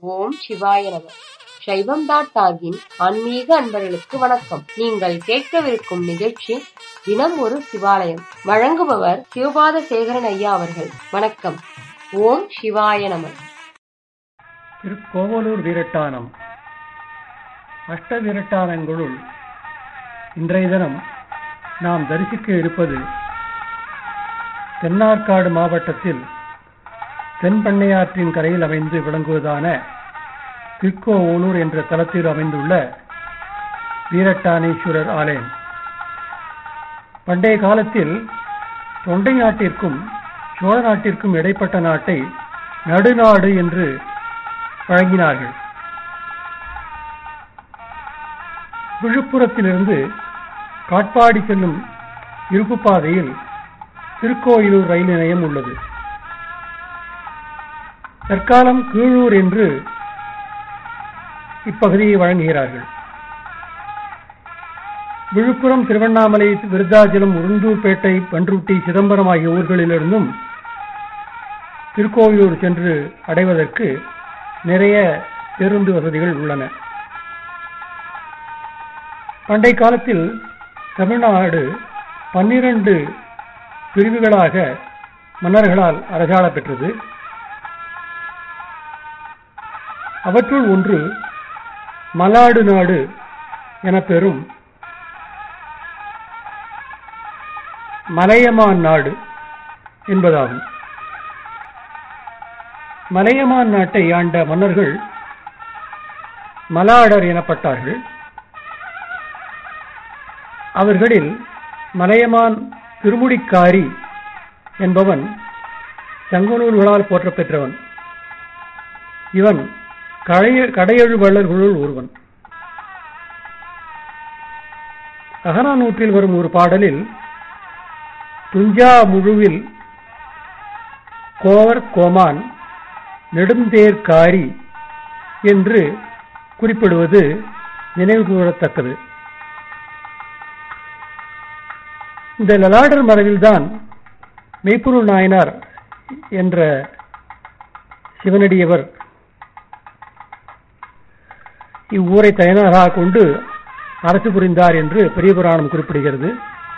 ஓம் சிவாய நம சைவம் டாட் டாகின் ஆன்மீக அன்பர்களுக்கு வணக்கம் நீங்கள் கேட்கவிருக்கும் நிகழ்ச்சி தினம் ஒரு சிவாலயம் வழங்குபவர் சிவபாத சேகரன் ஐயா அவர்கள் வணக்கம் ஓம் சிவாய நம திருக்கோவலூர் வீரட்டானம் அஷ்ட வீரட்டானங்களுள் இன்றைய தினம் நாம் தரிசிக்க இருப்பது தென்னார்காடு மாவட்டத்தில் தென்பண்ணையாற்றின் கரையில் அமைந்து விளங்குவதான திருக்கோவலூர் என்ற தலத்தில் அமைந்துள்ள வீரட்டானேஸ்வரர் ஆலயம் பண்டைய காலத்தில் தொண்டை நாட்டிற்கும் சோழ நாட்டிற்கும் இடைப்பட்ட நாட்டை நடுநாடு என்று வழங்கினார்கள் விழுப்புரத்திலிருந்து காட்பாடி செல்லும் இருப்பு பாதையில் திருக்கோயிலூர் ரயில் நிலையம் உள்ளது தற்காலம் கீழூர் என்று இப்பகுதியை வழங்குகிறார்கள் விழுப்புரம் திருவண்ணாமலை விருத்தாச்சலம் உருண்டூர்பேட்டை பன்ருட்டி சிதம்பரம் ஆகிய ஊர்களிலிருந்தும் திருக்கோவிலூர் சென்று அடைவதற்கு நிறைய பேருந்து வசதிகள் உள்ளன பண்டை காலத்தில் தமிழ்நாடு பன்னிரண்டு பிரிவுகளாக மன்னர்களால் அரசாள பெற்றது அவற்றுள் ஒன்று மலாடு நாடு என பெறும் மலையமான் நாடு என்பதாகும் மலையமான் நாட்டை ஆண்ட மன்னர்கள் மலாடர் எனப்பட்டார்கள் அவர்களில் மலையமான் திருமுடிக்காரி என்பவன் சங்கநூல்களால் போற்றப் பெற்றவன் இவன் கடையெழு வள்ளல்களுள் ஒருவன் அகனானூற்றில் வரும் ஒரு பாடலில் துஞ்சா முழுவில் கோவர் கோமான் நெடுந்தேர்காரி என்று குறிப்பிடுவது நினைவு கூறத்தக்கது இந்த லலாடர் மரபில்தான் மெய்ப்பொருள் நாயனார் என்ற சிவனடியவர் இவ்வூரை தயனாராக கொண்டு அரசு புரிந்தார் என்று பெரிய புராணம் குறிப்பிடுகிறது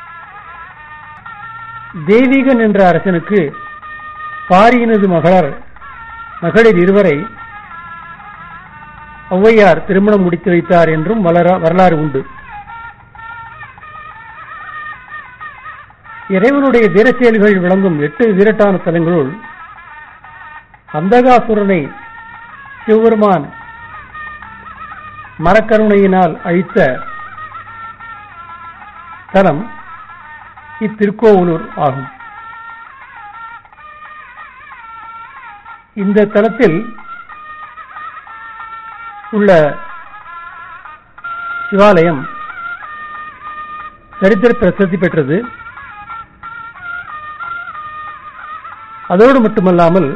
தெய்வீகன் என்ற அரசனுக்கு பாரியினது மகளர் மகளிர் இருவரை ஔவையார் திருமணம் முடித்து வைத்தார் என்றும் வரலாறு உண்டு இறைவனுடைய வீரச்செயல்கள் விளங்கும் எட்டு வீரட்டான தலங்களுள் அந்தகாசுரனை சிவபெருமான் மரக்கருணையினால் அழித்த தலம் இத்திருக்கோவலூர் ஆகும் இந்த தலத்தில் உள்ள சிவாலயம் சரித்திர பிரசித்தி பெற்றது அதோடு மட்டுமல்லாமல்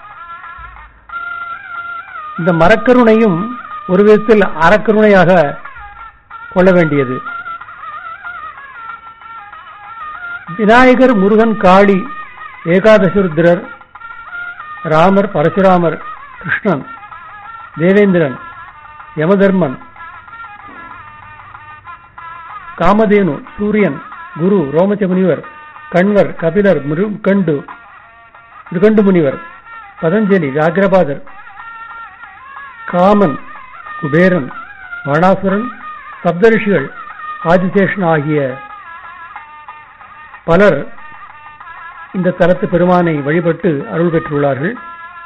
இந்த மரக்கருணையும் ஒரு விதத்தில் அறக்கருணையாக கொள்ள வேண்டியது விநாயகர் முருகன் காளி ஏகாதசுருத்திரர் ராமர் பரசுராமர் கிருஷ்ணன் தேவேந்திரன் யமதர்மன் காமதேனு சூரியன் குரு ரோமச்சமுனிவர் கண்வர் கபிலர் மிருகண்டு மிருகண்டு முனிவர் பதஞ்சலி வியாகிரபாதர் காமன் குபேரன் வர்ணாசுரன் சப்தரிஷிகள் ஆதிசேஷன் ஆகிய பலர் இந்த தலத்து பெருமானை வழிபட்டு அருள் பெற்றுள்ளார்கள்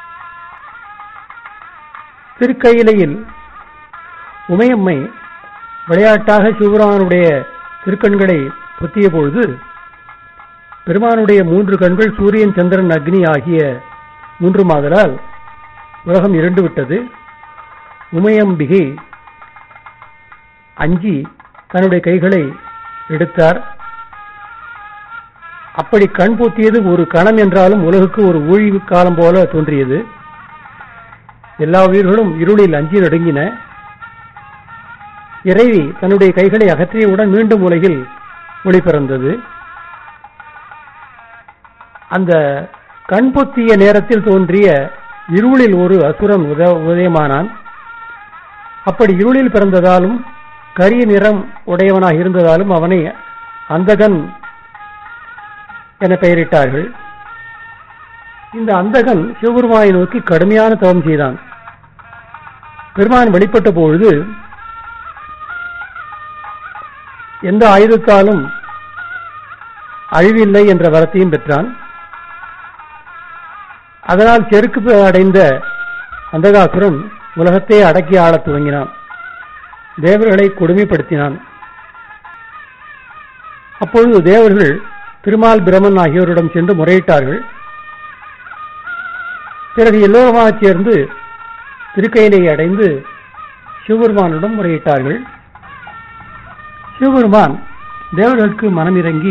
திருக்கையிலையில் உமையம்மை விளையாட்டாக சிவபெருமானுடைய திருக்கண்களை பொத்திய பொழுது பெருமானுடைய மூன்று கண்கள் சூரியன் சந்திரன் அக்னி ஆகிய மூன்று மாதலால் உலகம் இரண்டு விட்டது உமையம்பிகை அஞ்சி தன்னுடைய கைகளை எடுத்தார் அப்படி கண் பூத்தியது ஒரு கணம் என்றாலும் உலகுக்கு ஒரு ஊழிவு காலம் போல தோன்றியது எல்லா உயிர்களும் இருளில் அஞ்சி நடுங்கின இறைவி தன்னுடைய கைகளை அகற்றியவுடன் மீண்டும் உலகில் ஒளி பிறந்தது அந்த கண் பொத்திய நேரத்தில் தோன்றிய இருளில் ஒரு அசுரன் உத உதயமானான் அப்படி இருளில் பிறந்ததாலும் கரிய நிறம் உடையவனாக இருந்ததாலும் அவனை அந்தகன் என பெயரிட்டார்கள் இந்த அந்தகன் சிவபெருமானை நோக்கி கடுமையான தவம் செய்தான் பெருமான் வெளிப்பட்ட பொழுது எந்த ஆயுதத்தாலும் அழிவில்லை என்ற வரத்தையும் பெற்றான் அதனால் செருக்கு அடைந்த அந்தகாசுரன் உலகத்தை அடக்கி ஆளத் துவங்கினான் தேவர்களை கொடுமைப்படுத்தினான் அப்பொழுது தேவர்கள் திருமால் பிரமன் ஆகியோரிடம் சென்று முறையிட்டார்கள் பிறகு எல்லோருமாக சேர்ந்து திருக்கையிலை அடைந்து சிவபெருமானிடம் முறையிட்டார்கள் சிவபெருமான் தேவர்களுக்கு மனமிறங்கி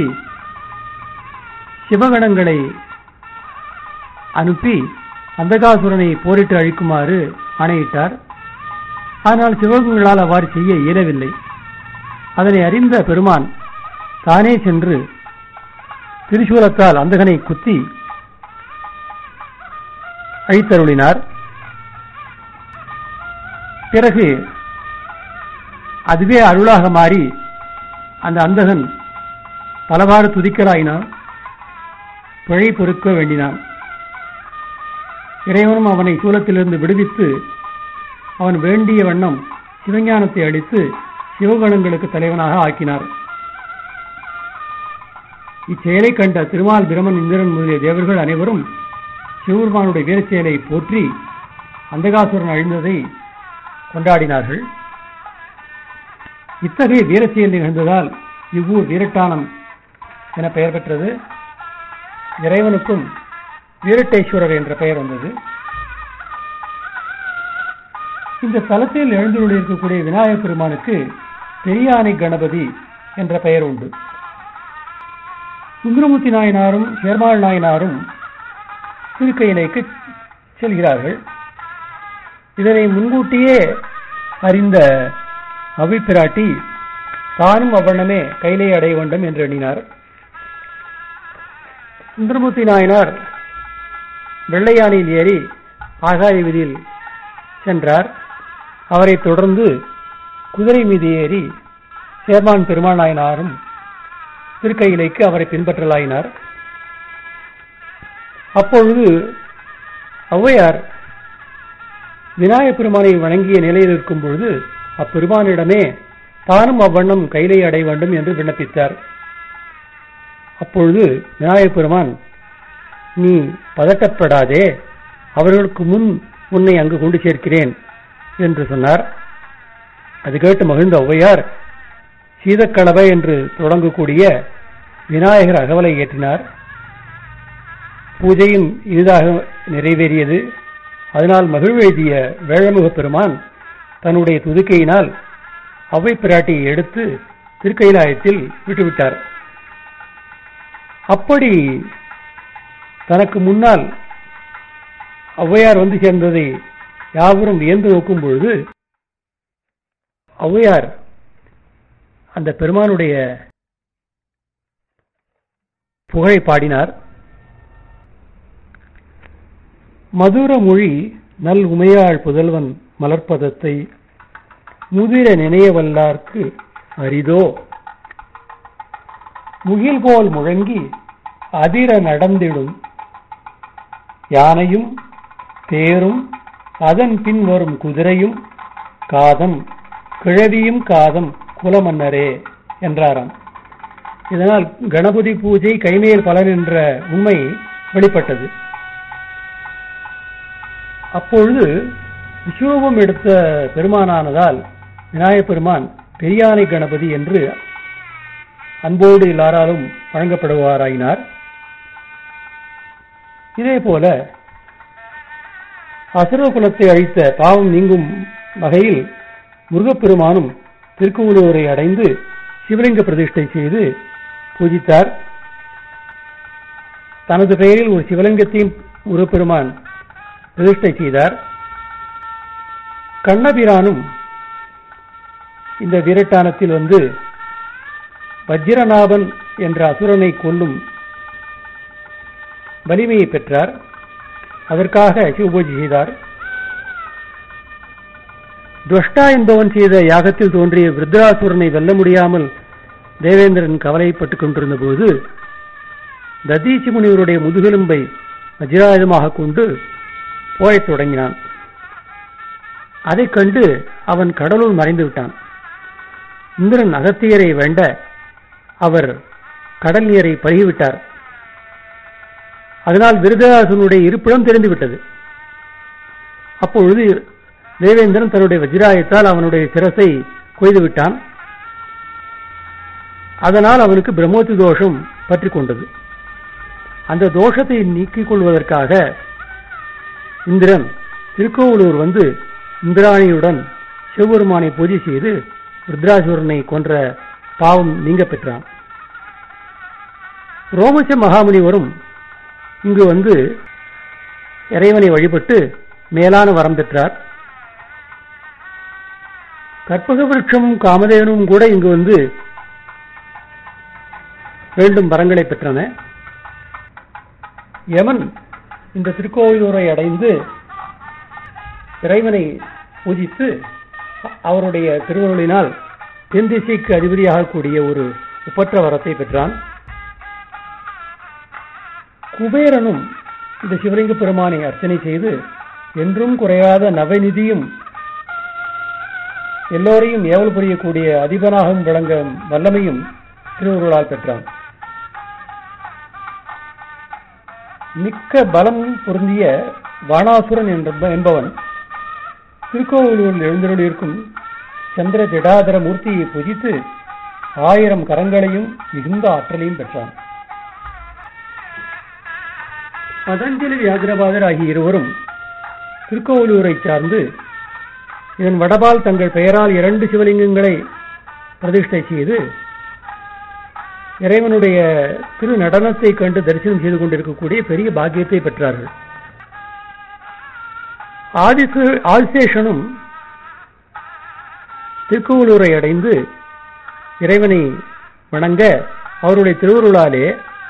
சிவகணங்களை அனுப்பி அந்தகாசுரனை போரிட்டு அழிக்குமாறு ஆணையிட்டார் ஆனால் சிவகங்களால் அவ்வாறு செய்ய இயலவில்லை அதனை அறிந்த பெருமான் தானே சென்று திரிசூலத்தால் அந்தகனை குத்தி அழித்தருளினார் பிறகு அதுவே அருளாக மாறி அந்த அந்தகன் பலவாறு துதிக்கலாயினான் பிழை பொறுக்க வேண்டினான் இறைவனும் அவனை சூலத்திலிருந்து விடுவித்து அவன் வேண்டிய வண்ணம் சிவஞானத்தை அளித்து சிவகணங்களுக்கு தலைவனாக ஆக்கினார் இச்செயலை கண்ட திருமால் பிரமன் இந்திரன் முதலிய தேவர்கள் அனைவரும் சிவபெருமானுடைய வீரச்செயலை போற்றி அந்தகாசுரன் அழிந்ததை கொண்டாடினார்கள் இத்தகைய வீரச்செயல் நிகழ்ந்ததால் இவ்வூர் வீரட்டானம் என பெயர் பெற்றது இறைவனுக்கும் வீரட்டேஸ்வரர் என்ற பெயர் வந்தது இந்த தலத்தில் எழுந்துள்ளிருக்கக்கூடிய விநாயகப் பெருமானுக்கு பெரியானை கணபதி என்ற பெயர் உண்டு சுந்தரமூர்த்தி நாயனாரும் சேர்மாள் நாயனாரும் திருக்கையிலைக்கு செல்கிறார்கள் இதனை முன்கூட்டியே அறிந்த அபிப்பிராட்டி தானும் அவ்வண்ணமே கையிலே அடைய வேண்டும் என்று எண்ணினார் சுந்தரமூர்த்தி நாயனார் வெள்ளையானையில் ஏறி ஆகாய வீதியில் சென்றார் அவரை தொடர்ந்து குதிரை மீது ஏறி சேர்மான் பெருமாள் நாயனாரும் திருக்கையிலைக்கு அவரை பின்பற்றலாயினார் அப்பொழுது ஔவையார் விநாயகப் பெருமானை வணங்கிய நிலையில் இருக்கும் பொழுது அப்பெருமானிடமே தானும் அவ்வண்ணம் கையிலை அடைய வேண்டும் என்று விண்ணப்பித்தார் அப்பொழுது விநாயகப் பெருமான் நீ பதட்டப்படாதே அவர்களுக்கு முன் உன்னை அங்கு கொண்டு சேர்க்கிறேன் என்று சொன்னார் அது கேட்டு மகிழ்ந்த ஔவையார் சீதக்கலவை என்று தொடங்கக்கூடிய விநாயகர் அகவலை ஏற்றினார் பூஜையும் இனிதாக நிறைவேறியது அதனால் மகிழ்வெய்திய வேழமுக பெருமான் தன்னுடைய துதுக்கையினால் அவ்வை பிராட்டியை எடுத்து திருக்கைலாயத்தில் விட்டுவிட்டார் அப்படி தனக்கு முன்னால் ஔவையார் வந்து சேர்ந்ததை யாவரும் வியந்து நோக்கும் பொழுது ஔவையார் அந்த பெருமானுடைய புகழை பாடினார் மதுர மொழி நல் உமையாள் புதல்வன் மலர்ப்பதத்தை முதிர நினைய வல்லார்க்கு அரிதோ முகில் போல் முழங்கி அதிர நடந்திடும் யானையும் தேரும் அதன் பின் வரும் குதிரையும் காதம் கிழவியும் காதம் குலமன்னரே என்றாராம் இதனால் கணபதி பூஜை கைமேல் பலன் என்ற உண்மை வெளிப்பட்டது அப்பொழுது விஸ்வரூபம் எடுத்த பெருமானானதால் விநாயகப் பெருமான் பெரியானை கணபதி என்று அன்போடு எல்லாராலும் வழங்கப்படுவாராயினார் இதே போல அசுர குலத்தை அழித்த பாவம் நீங்கும் வகையில் முருகப்பெருமானும் திருக்குவலூரை அடைந்து சிவலிங்க பிரதிஷ்டை செய்து பூஜித்தார் தனது பெயரில் ஒரு சிவலிங்கத்தையும் முருகப்பெருமான் பிரதிஷ்டை செய்தார் கண்ணபிரானும் இந்த வீரட்டானத்தில் வந்து வஜ்ரநாபன் என்ற அசுரனை கொல்லும் வலிமையை பெற்றார் அதற்காக சிவபூஜை செய்தார் துவஷ்டா என்பவன் செய்த யாகத்தில் தோன்றிய விருத்ராசுரனை வெல்ல முடியாமல் தேவேந்திரன் கவலைப்பட்டுக் கொண்டிருந்த போது ததீசி முனிவருடைய முதுகெலும்பை வஜ்ராயுதமாக கொண்டு போயத் தொடங்கினான் அதைக் கண்டு அவன் கடலுள் மறைந்து விட்டான் இந்திரன் அகத்தியரை வேண்ட அவர் கடல் நீரை பருகிவிட்டார் அதனால் விருதாசனுடைய இருப்பிடம் தெரிந்துவிட்டது அப்பொழுது தேவேந்திரன் தன்னுடைய வஜ்ராயத்தால் அவனுடைய சிரசை கொய்து விட்டான் அதனால் அவனுக்கு பிரம்மோத்தி தோஷம் பற்றி கொண்டது அந்த தோஷத்தை நீக்கிக் கொள்வதற்காக இந்திரன் திருக்கோவலூர் வந்து இந்திராணியுடன் சிவபெருமானை பூஜை செய்து ருத்ராசுரனை கொன்ற பாவம் நீங்க பெற்றான் ரோமச மகாமுனிவரும் இங்கு வந்து இறைவனை வழிபட்டு மேலான வரம் பெற்றார் கற்பக விருட்சமும் காமதேவனும் கூட இங்கு வந்து வேண்டும் வரங்களை பெற்றன யமன் இந்த திருக்கோவிலூரை அடைந்து இறைவனை பூஜித்து அவருடைய திருவருளினால் தென் திசைக்கு அதிபதியாக கூடிய ஒரு ஒப்பற்ற வரத்தை பெற்றான் குபேரனும் இந்த சிவலிங்க பெருமானை அர்ச்சனை செய்து என்றும் குறையாத நவநிதியும் எல்லோரையும் ஏவல் புரியக்கூடிய அதிபனாகவும் விளங்க வல்லமையும் திருவருளால் பெற்றான் மிக்க பலம் பொருந்திய வாணாசுரன் என்பவன் திருக்கோவிலூரில் எழுந்தருளிருக்கும் சந்திர ஜடாதர மூர்த்தியை பூஜித்து ஆயிரம் கரங்களையும் மிகுந்த ஆற்றலையும் பெற்றான் பதஞ்சலி வியாகிரபாதர் ஆகிய இருவரும் திருக்கோவிலூரை சார்ந்து இதன் வடபால் தங்கள் பெயரால் இரண்டு சிவலிங்கங்களை பிரதிஷ்டை செய்து இறைவனுடைய திரு நடனத்தை கண்டு தரிசனம் செய்து கொண்டிருக்கக்கூடிய பெரிய பாக்கியத்தை பெற்றார்கள் ஆதிசு ஆதிசேஷனும் திருக்கோவிலூரை அடைந்து இறைவனை வணங்க அவருடைய திருவருளாலே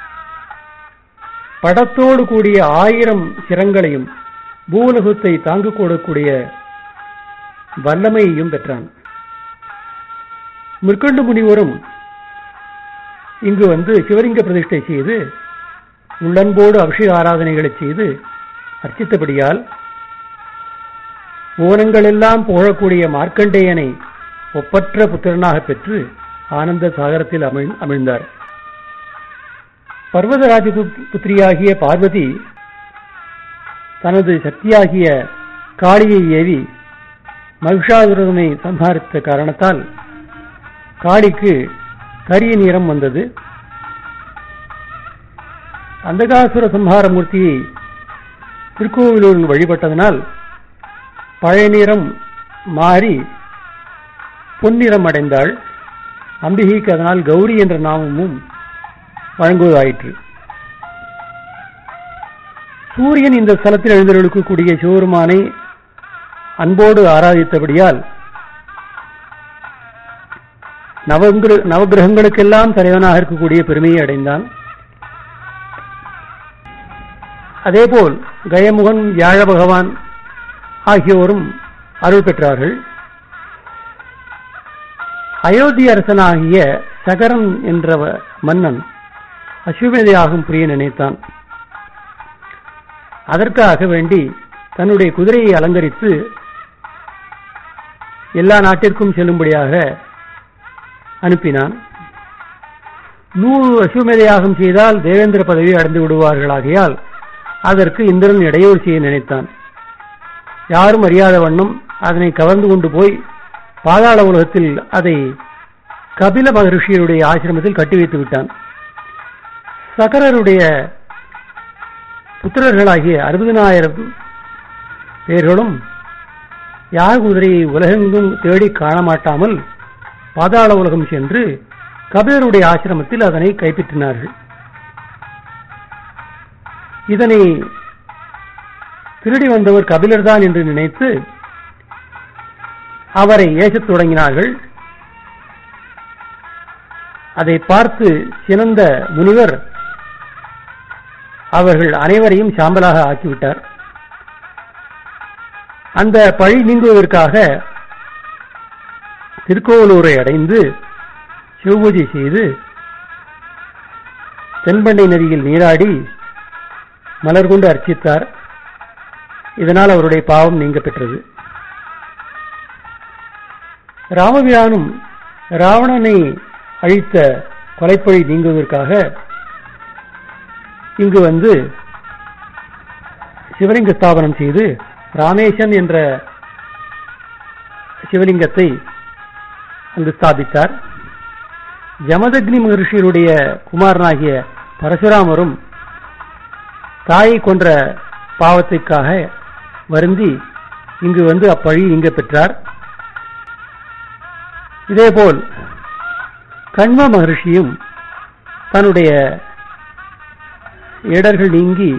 படத்தோடு கூடிய ஆயிரம் சிரங்களையும் பூலகத்தை தாங்கிக் கொள்ளக்கூடிய வல்லமையையும் பெற்றான் முற்கொண்டு முனிவரும் இங்கு வந்து சிவலிங்க பிரதிஷ்டை செய்து உள்ளன்போடு அபிஷேக ஆராதனைகளை செய்து அர்ச்சித்தபடியால் புவனங்களெல்லாம் புகழக்கூடிய மார்க்கண்டேயனை ஒப்பற்ற புத்திரனாக பெற்று ஆனந்த சாகரத்தில் அமிழ் அமிழ்ந்தார் பர்வதராஜ புத்திரியாகிய பார்வதி தனது சக்தியாகிய காளியை ஏவி மகிஷாசுரனை சம்ஹாரித்த காரணத்தால் காளிக்கு கரிய நிறம் வந்தது அந்தகாசுர சம்ஹார மூர்த்தியை திருக்கோவிலூரில் வழிபட்டதனால் பழைய நிறம் மாறி பொன்னிறம் அடைந்தாள் அம்பிகைக்கு அதனால் கௌரி என்ற நாமமும் வழங்குவதாயிற்று சூரியன் இந்த ஸ்தலத்தில் எழுந்தருளிக்கக்கூடிய சிவருமானை அன்போடு ஆராதித்தபடியால் நவங்கிர நவகிரகங்களுக்கெல்லாம் தலைவனாக இருக்கக்கூடிய பெருமையை அடைந்தான் அதேபோல் கயமுகன் வியாழ பகவான் ஆகியோரும் அருள் பெற்றார்கள் அயோத்தி அரசனாகிய சகரன் என்ற மன்னன் அஸ்வமேதையாகும் புரிய நினைத்தான் அதற்காக வேண்டி தன்னுடைய குதிரையை அலங்கரித்து எல்லா நாட்டிற்கும் செல்லும்படியாக அனுப்பினான் நூறு அசுமேதையாகம் செய்தால் தேவேந்திர பதவி அடைந்து விடுவார்களாகையால் அதற்கு இந்திரன் இடையூறு செய்ய நினைத்தான் யாரும் அறியாத வண்ணம் அதனை கவர்ந்து கொண்டு போய் பாதாள உலகத்தில் அதை கபில மகரிஷியருடைய ஆசிரமத்தில் கட்டி வைத்து விட்டான் சகரருடைய புத்திரர்களாகிய அறுபதினாயிரம் பேர்களும் யார் குதிரையை உலகெங்கும் தேடி காணமாட்டாமல் பாதாள உலகம் சென்று கபிலருடைய ஆசிரமத்தில் அதனை கைப்பற்றினார்கள் இதனை திருடி வந்தவர் கபிலர்தான் என்று நினைத்து அவரை ஏசத் தொடங்கினார்கள் அதை பார்த்து சினந்த முனிவர் அவர்கள் அனைவரையும் சாம்பலாக ஆக்கிவிட்டார் அந்த பழி நீங்குவதற்காக திருக்கோவலூரை அடைந்து சிவபூஜை செய்து தென்பண்டை நதியில் நீராடி மலர் கொண்டு அர்ச்சித்தார் இதனால் அவருடைய பாவம் நீங்க பெற்றது ராமபிரானும் ராவணனை அழித்த கொலைப்பழி நீங்குவதற்காக இங்கு வந்து சிவலிங்க ஸ்தாபனம் செய்து ராமேசன் என்ற சிவலிங்கத்தை அங்கு ஸ்தாபித்தார் ஜமதக்னி மகர்ஷியருடைய குமாரனாகிய பரசுராமரும் தாயை கொன்ற பாவத்திற்காக வருந்தி இங்கு வந்து அப்பழி நீங்க பெற்றார் இதேபோல் கண்ம மகர்ஷியும் தன்னுடைய இடர்கள் நீங்கி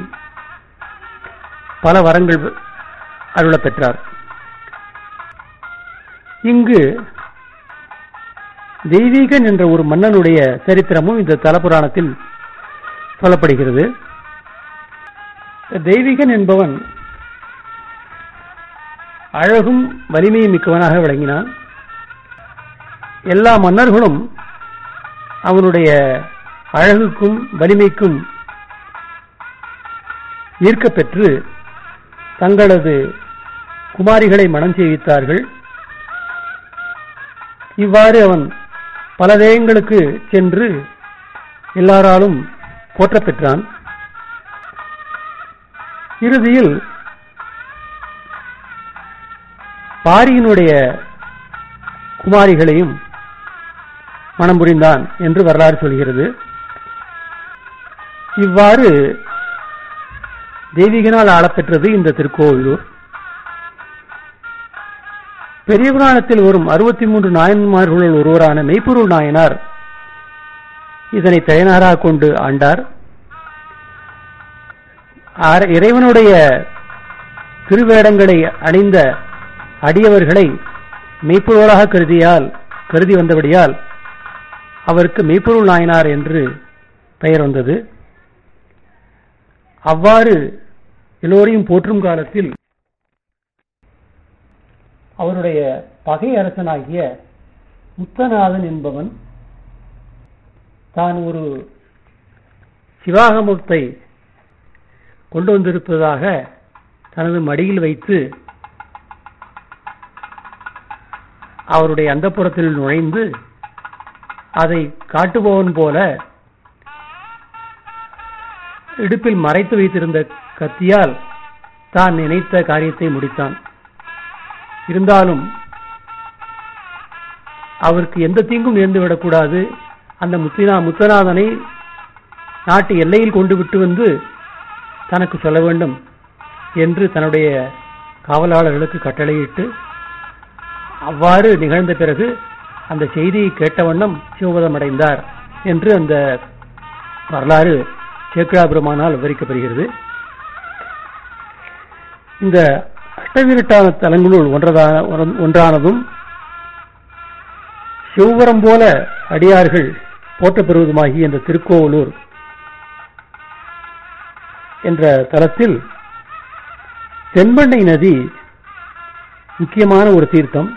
பல வரங்கள் அருளப் பெற்றார் இங்கு தெய்வீகன் என்ற ஒரு மன்னனுடைய சரித்திரமும் இந்த தலபுராணத்தில் சொல்லப்படுகிறது தெய்வீகன் என்பவன் அழகும் வலிமையும் மிக்கவனாக விளங்கினான் எல்லா மன்னர்களும் அவனுடைய அழகுக்கும் வலிமைக்கும் ஈர்க்கப்பெற்று தங்களது குமாரிகளை மனம் செய்வித்தார்கள் இவ்வாறு அவன் பல தேயங்களுக்கு சென்று எல்லாராலும் போற்றப் பெற்றான் இறுதியில் பாரியினுடைய குமாரிகளையும் மனம் புரிந்தான் என்று வரலாறு சொல்கிறது இவ்வாறு தெய்வீகனால் ஆளப்பெற்றது இந்த திருக்கோவிலூர் பெரிய புராணத்தில் வரும் அறுபத்தி மூன்று நாயன்மார்களுள் ஒருவரான மெய்ப்பொருள் நாயனார் இதனை தலைநகராக கொண்டு ஆண்டார் ஆர- இறைவனுடைய திருவேடங்களை அணிந்த அடியவர்களை மெய்ப்பொருளாக கருதியால் கருதி வந்தபடியால் அவருக்கு மெய்ப்பொருள் நாயனார் என்று பெயர் வந்தது அவ்வாறு எல்லோரையும் போற்றும் காலத்தில் அவருடைய பகை அரசனாகிய முத்தநாதன் என்பவன் தான் ஒரு சிவாகமத்தை கொண்டு வந்திருப்பதாக தனது மடியில் வைத்து அவருடைய அந்தப்புறத்தில் நுழைந்து அதை காட்டுபவன் போல இடுப்பில் மறைத்து வைத்திருந்த கத்தியால் தான் நினைத்த காரியத்தை முடித்தான் இருந்தாலும் அவருக்கு எந்த தீங்கும் நேர்ந்து விடக்கூடாது அந்த முத்தினா முத்தநாதனை நாட்டு எல்லையில் கொண்டு விட்டு வந்து தனக்கு சொல்ல வேண்டும் என்று தன்னுடைய காவலாளர்களுக்கு கட்டளையிட்டு அவ்வாறு நிகழ்ந்த பிறகு அந்த செய்தியை கேட்ட வண்ணம் சிவபதம் அடைந்தார் என்று அந்த வரலாறு சேக்கிராபுரமானால் விவரிக்கப்படுகிறது இந்த அஷ்டவிரட்டான தலங்களுள் ஒன்றதான ஒன்றானதும் சிவபுரம் போல அடியார்கள் போற்றப்பெறுவதுமாகி இந்த திருக்கோவலூர் என்ற தலத்தில் தென்பெண்ணை நதி முக்கியமான ஒரு தீர்த்தம்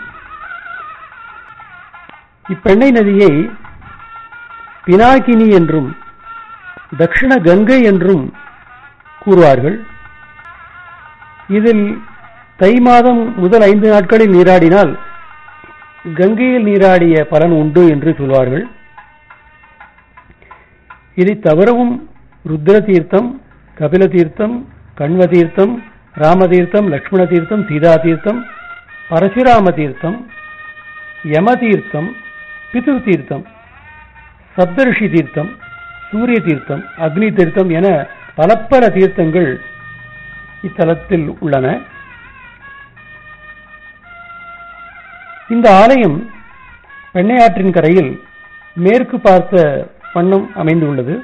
இப்பெண்ணை நதியை பினாகினி என்றும் தக்ஷண கங்கை என்றும் கூறுவார்கள் இதில் தை மாதம் முதல் ஐந்து நாட்களில் நீராடினால் கங்கையில் நீராடிய பலன் உண்டு என்று சொல்வார்கள் இதை தவிரவும் ருத்ர தீர்த்தம் கபில தீர்த்தம் கண்வ தீர்த்தம் ராமதீர்த்தம் லக்ஷ்மண தீர்த்தம் சீதா தீர்த்தம் பரசுராம தீர்த்தம் யம தீர்த்தம் பிது தீர்த்தம் சப்தரிஷி தீர்த்தம் சூரிய தீர்த்தம் அக்னி தீர்த்தம் என பல பல தீர்த்தங்கள் இத்தலத்தில் உள்ளன இந்த ஆலயம் பெண்ணையாற்றின் கரையில் மேற்கு பார்த்த வண்ணம் அமைந்துள்ளது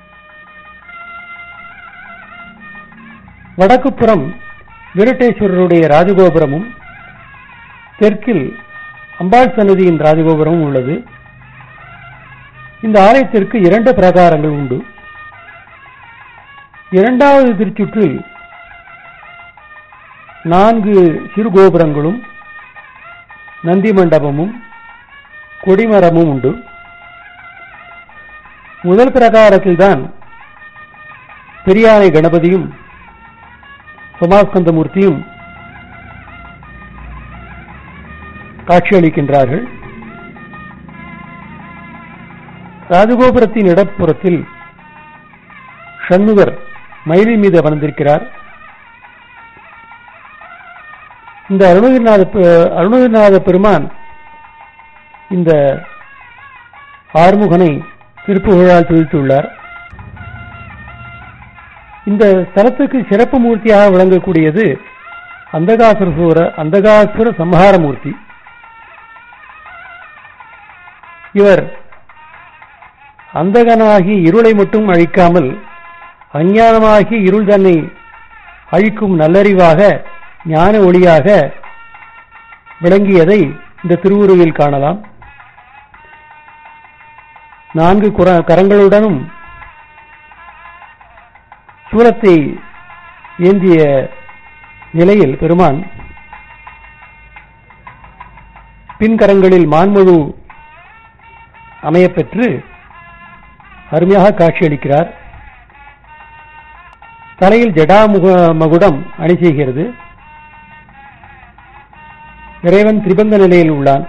வடக்கு புறம் வீரட்டேஸ்வரருடைய ராஜகோபுரமும் தெற்கில் அம்பாள் சன்னதியின் ராஜகோபுரமும் உள்ளது இந்த ஆலயத்திற்கு இரண்டு பிரகாரங்கள் உண்டு இரண்டாவது திருச்சுற்றில் நான்கு சிறு கோபுரங்களும் நந்தி மண்டபமும் கொடிமரமும் உண்டு முதல் பிரகாரத்தில்தான் பெரியானை கணபதியும் சமாஸ்கந்தமூர்த்தியும் காட்சியளிக்கின்றார்கள் ராஜகோபுரத்தின் இடப்புறத்தில் ஷண்முகர் மயிலின் மீது அமர்ந்திருக்கிறார் இந்த அருணகிரிநாத பெ- அருணகிரிநாத பெருமான் இந்த ஆறுமுகனை திருப்புகழால் துதித்துள்ளார் இந்த ஸ்தலத்துக்கு சிறப்பு மூர்த்தியாக விளங்கக்கூடியது அந்தகாசுர அந்தகாசுர சம்ஹார மூர்த்தி இவர் அந்தகனாகி இருளை மட்டும் அழிக்காமல் அஞ்ஞானமாகி இருள் தன்னை அழிக்கும் நல்லறிவாக ஞான ஒளியாக விளங்கியதை இந்த திருவுருவில் காணலாம் நான்கு குர- கரங்களுடனும் சூலத்தை ஏந்திய நிலையில் பெருமான் பின்கரங்களில் மான்முழு அமையப்பெற்று அருமையாக காட்சியளிக்கிறார் தலையில் ஜடாமுக மகுடம் அணி செய்கிறது இறைவன் திரிபந்த நிலையில் உள்ளான்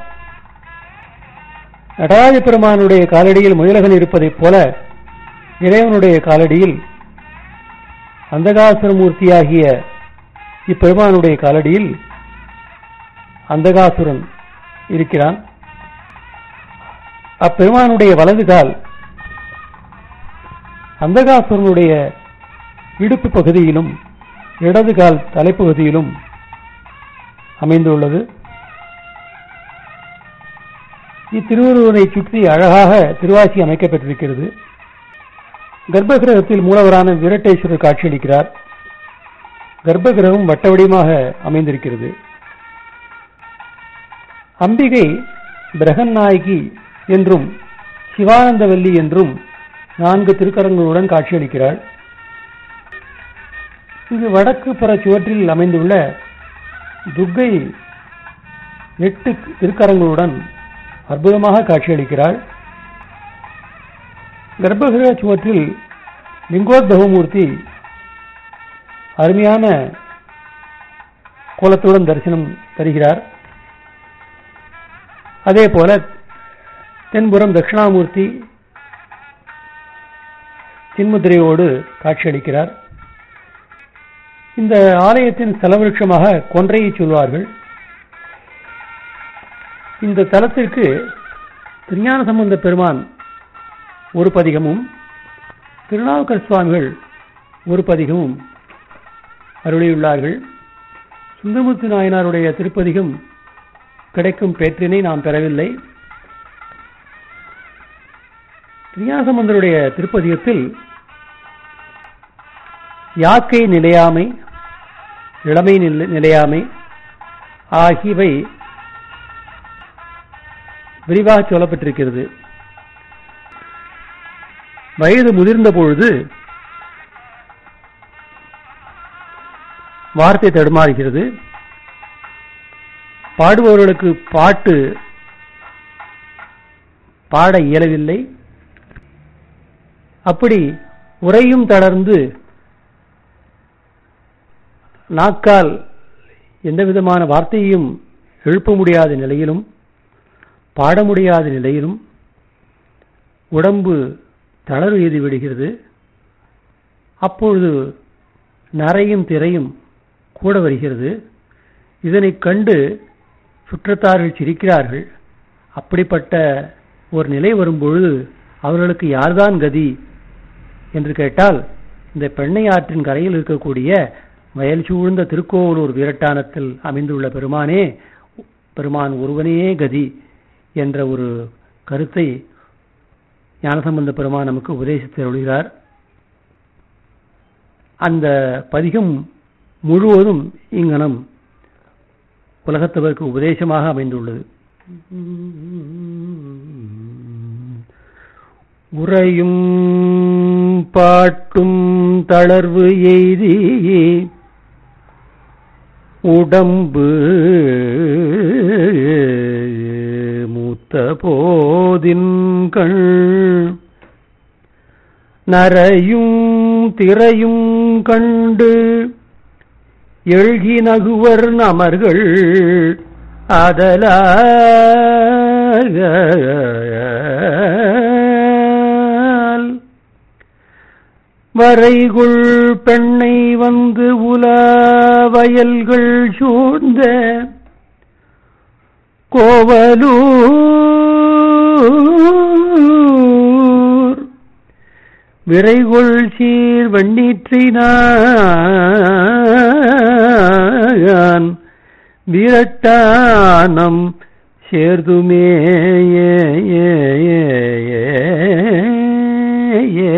நடராஜ பெருமானுடைய காலடியில் முயலகன் இருப்பதைப் போல இறைவனுடைய காலடியில் அந்தகாசுரமூர்த்தியாகிய இப்பெருமானுடைய காலடியில் அந்தகாசுரன் இருக்கிறான் அப்பெருமானுடைய வலது கால் அந்தகாசுரனுடைய இடுப்பு பகுதியிலும் இடது கால் தலைப்பகுதியிலும் அமைந்துள்ளது இத்திருவுருவனை சுற்றி அழகாக திருவாசி அமைக்கப்பட்டிருக்கிறது கர்ப்பகிரகத்தில் மூலவரான வீரட்டேஸ்வரர் காட்சியளிக்கிறார் கர்ப்பகிரகம் வட்ட வடிவமாக அமைந்திருக்கிறது அம்பிகை பிரகன்னாயகி என்றும் சிவானந்தவல்லி என்றும் நான்கு திருக்கரங்களுடன் காட்சியளிக்கிறாள் இங்கு வடக்கு புற சுவற்றில் அமைந்துள்ள துர்க்கை எட்டு திருக்கரங்களுடன் அற்புதமாக காட்சியளிக்கிறாள் கர்ப்பகிரக சுவற்றில் லிங்கோத்பவமூர்த்தி அருமையான கோலத்துடன் தரிசனம் தருகிறார் அதே போல தென்புறம் தட்சிணாமூர்த்தி சின்முத்திரையோடு காட்சியளிக்கிறார் இந்த ஆலயத்தின் ஸ்தலவிருட்சமாக கொன்றையை சொல்வார்கள் இந்த தலத்திற்கு திருஞான சம்பந்த பெருமான் ஒரு பதிகமும் திருநாவுக்கர் சுவாமிகள் ஒரு பதிகமும் அருளியுள்ளார்கள் சுந்தரமூர்த்தி நாயனாருடைய திருப்பதிகம் கிடைக்கும் பேற்றினை நாம் பெறவில்லை திருஞானசம்பந்தருடைய திருப்பதிகத்தில் யாக்கை நிலையாமை இளமை நிலை- நிலையாமை ஆகியவை விரிவாக சொல்லப்பட்டிருக்கிறது வயது முதிர்ந்த பொழுது வார்த்தை தடுமாறுகிறது பாடுபவர்களுக்கு பாட்டு பாட இயலவில்லை அப்படி உரையும் தளர்ந்து நாக்கால் எந்த விதமான வார்த்தையையும் எழுப்ப முடியாத நிலையிலும் பாட முடியாத நிலையிலும் உடம்பு தளர்வு எய்து விடுகிறது அப்பொழுது நரையும் திரையும் கூட வருகிறது இதனைக் கண்டு சுற்றத்தார்கள் சிரிக்கிறார்கள் அப்படிப்பட்ட ஒரு நிலை வரும்பொழுது அவர்களுக்கு யார்தான் கதி என்று கேட்டால் இந்த பெண்ணை ஆற்றின் கரையில் இருக்கக்கூடிய வயல் சூழ்ந்த திருக்கோவலூர் வீரட்டானத்தில் அமைந்துள்ள பெருமானே பெருமான் ஒருவனே கதி என்ற ஒரு கருத்தை ஞானசம்பந்த பெருமான் நமக்கு உபதேசித்து அருள்கிறார் அந்த பதிகம் முழுவதும் இங்கனம் உலகத்தவருக்கு உபதேசமாக அமைந்துள்ளது உரையும் பாட்டும் தளர்வு எய்தி உடம்பு மூத்த போதின் கண் நரையும் திரையும் கண்டு எழுகி நகுவர் நமர்கள் அதலால் வரைகுள் பெண்ணை வந்து உல வயல்கள் சூழ்ந்த கோவலூர் விரைகுள் சீர் வெண்ணீற்றினான் விரட்டானம் சேர்துமே ஏ, ஏ, ஏ, ஏ, ஏ.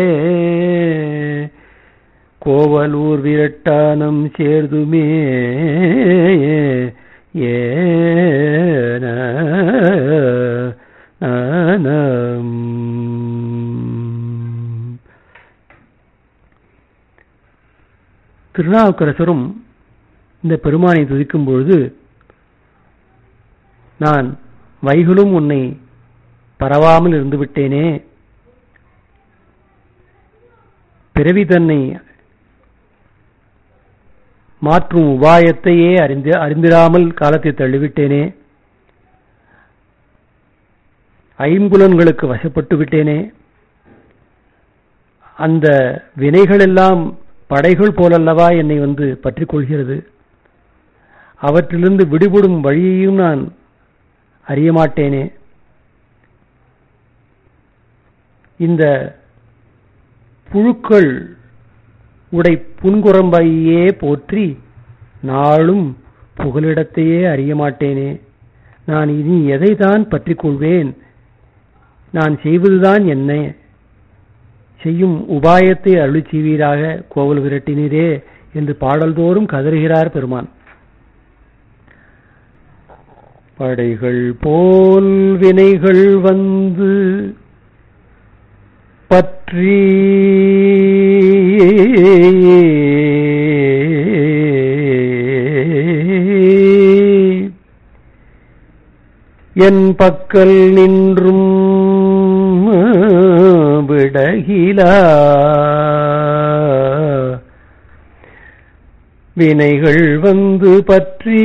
கோவலூர் விரட்டானம் சேர்துமே ஏன திருநாவுக்கரசரும் இந்த பெருமானை துதிக்கும் பொழுது நான் வைகளும் உன்னை பரவாமல் இருந்து விட்டேனே பிறவி தன்னை மாற்றும் உபாயத்தையே அறிந்து அறிந்திராமல் காலத்தை தள்ளிவிட்டேனே ஐம்புலன்களுக்கு வசப்பட்டு விட்டேனே அந்த வினைகள் எல்லாம் படைகள் போலல்லவா என்னை வந்து பற்றிக் கொள்கிறது அவற்றிலிருந்து விடுபடும் வழியையும் நான் அறிய மாட்டேனே இந்த புழுக்கள் உடை புன்குரம்பையே போற்றி நாளும் புகலிடத்தையே அறிய மாட்டேனே நான் இனி எதை தான் பற்றிக் கொள்வேன் நான் செய்வதுதான் என்ன செய்யும் உபாயத்தை அருளி செய்வீராக கோவில் விரட்டினீரே என்று பாடல்தோறும் கதறுகிறார் பெருமான் படைகள் போல் வினைகள் வந்து பற்றி என் பக்கல் நின்றும் விடகிலா வினைகள் வந்து பற்றி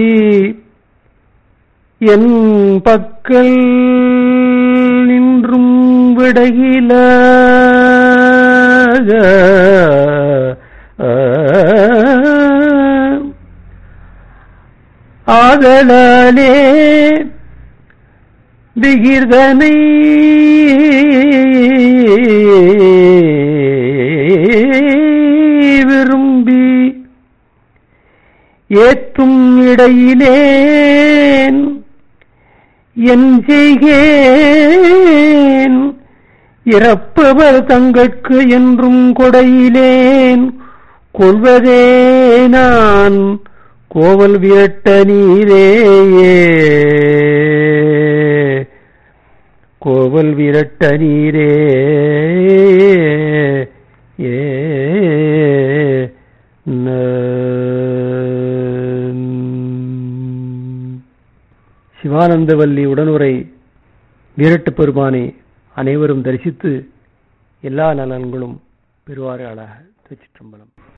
என் பக்கல் நின்றும் விடகில ஆதலாலே திகிர்தனை விரும்பி ஏற்றும் இடையிலேன் என் செய்கேன் இறப்பவர் தங்கட்கு என்றும் கொடையிலேன் கொள்வதே நான் கோவல் விரட்ட நீரேயே கோவல் விரட்ட நீரே ஏ சிவானந்தவல்லி உடனுரை வீரட்டு பெருமானை அனைவரும் தரிசித்து எல்லா நலன்களும் பெறுவார்களாக திருச்சிற்றம்பலம்